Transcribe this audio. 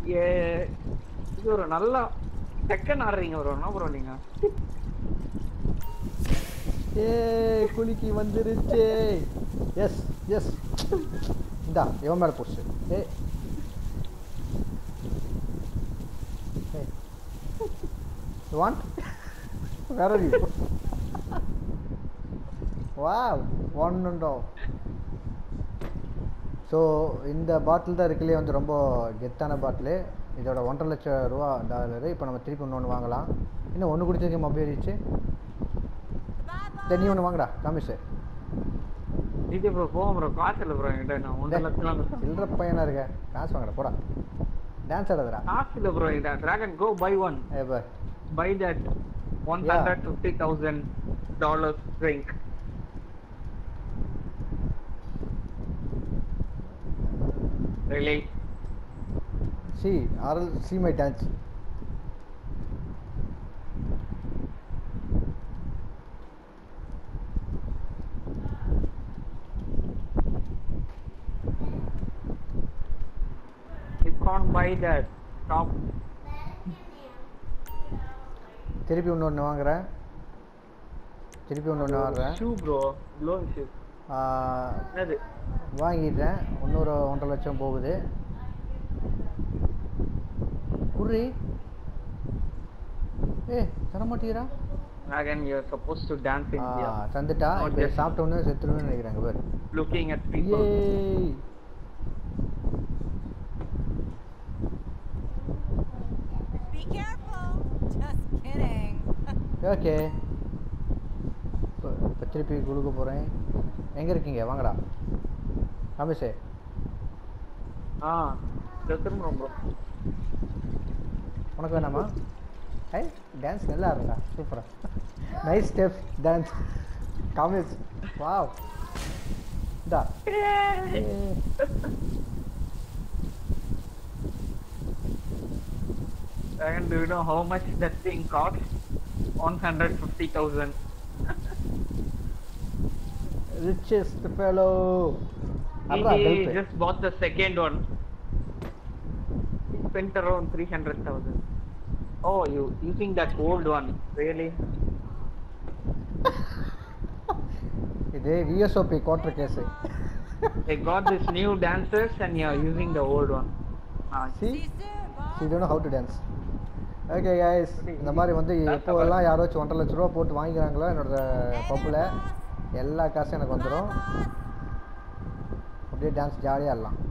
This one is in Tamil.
ஏ இது ஒரு நல்லா செகண்ட் ஆடுறீங்க ப்ரோ என்ன ப்ரோ நீங்க ஏ குலுக்கி வந்துருச்சு எஸ் எஸ் இந்தா இவன் மேலே போச்சு ஏ வாண்ட் வேற யூ வா ஒன்றுண்டோ ஸோ இந்த பாட்டில் தான் இருக்குல்லையே வந்து ரொம்ப கெத்தான பாட்டிலு இதோட ஒன்றரை லட்சம் ரூபா டாலரு இப்போ நம்ம திருப்பி இன்னொன்று வாங்கலாம் இன்னும் ஒன்று கொடுத்துருக்கேன் மொபைல் ரீச்சு சரி நீ ஒன்று வாங்கடா காமிஷு இது ப்ரோ போவோம் ப்ரோ காசு இல்லை ப்ரோ என்கிட்ட நான் ஒன்றரை லட்சம் சில்லற பையனா இருக்க காசு வாங்கடா போடா டான்ஸ் ஆடாதடா காசு இல்லை ப்ரோ என்கிட்ட டிராகன் கோ பை ஒன் ஏ பா buy that 150,000 dollars drink. Really? சி ஆர்எல் see my dance You can't buy that. Stop. திருப்பி இன்னொன்று வாங்குறேன் திருப்பி இன்னொன்று வாங்குறேன் Shoe bro. Blow shoe. ஆ, என்னது வாங்கிட்டேன் இன்னொரு ஒன்றரை லட்சம் போகுது குர்ரி ஏ தர மாட்டீரா Dragon, you're supposed to dance in here. தந்துட்டா Not இப்போ just சாப்பிட்ட உடனே செத்துருவேன்னு நினைக்கிறாங்க பேர் Looking at people. ஏய் Be careful. Just kidding. Okay இப்போ இப்போ திருப்பி கொடுக்க போகிறேன் எங்கே இருக்கீங்க வாங்கடா ரமேஷே ஆ இதோ திரும்புறோம் bro. உனக்கு வேணாமா ஐ டான்ஸ் நல்லா இருந்தா சூப்பராக நைஸ் ஸ்டெப்ஸ் டான்ஸ் காமிஸ் வாவ் இந்தா ஏய். Dragon, do you know how much that thing costs? 150,000. richest fellow அப்புறம் He help just bought the second one. He spent around 300,000. Oh, you using that old one? Really? இது VSOP quarter case They got this new dancers and you're using the old one. Ah, see See you soon, Bob. See don't how to dance okay guys இந்த மாதிரி வந்து எப்போவெல்லாம் யாராச்சும் ஒன்றரை லட்ச ரூபா போட்டு வாங்கிக்கிறாங்களோ என்னோட பப்பில் எல்லா காசும் எனக்கு வந்துடும் அப்படியே டான்ஸ் ஜாலியாக ஆடலாம்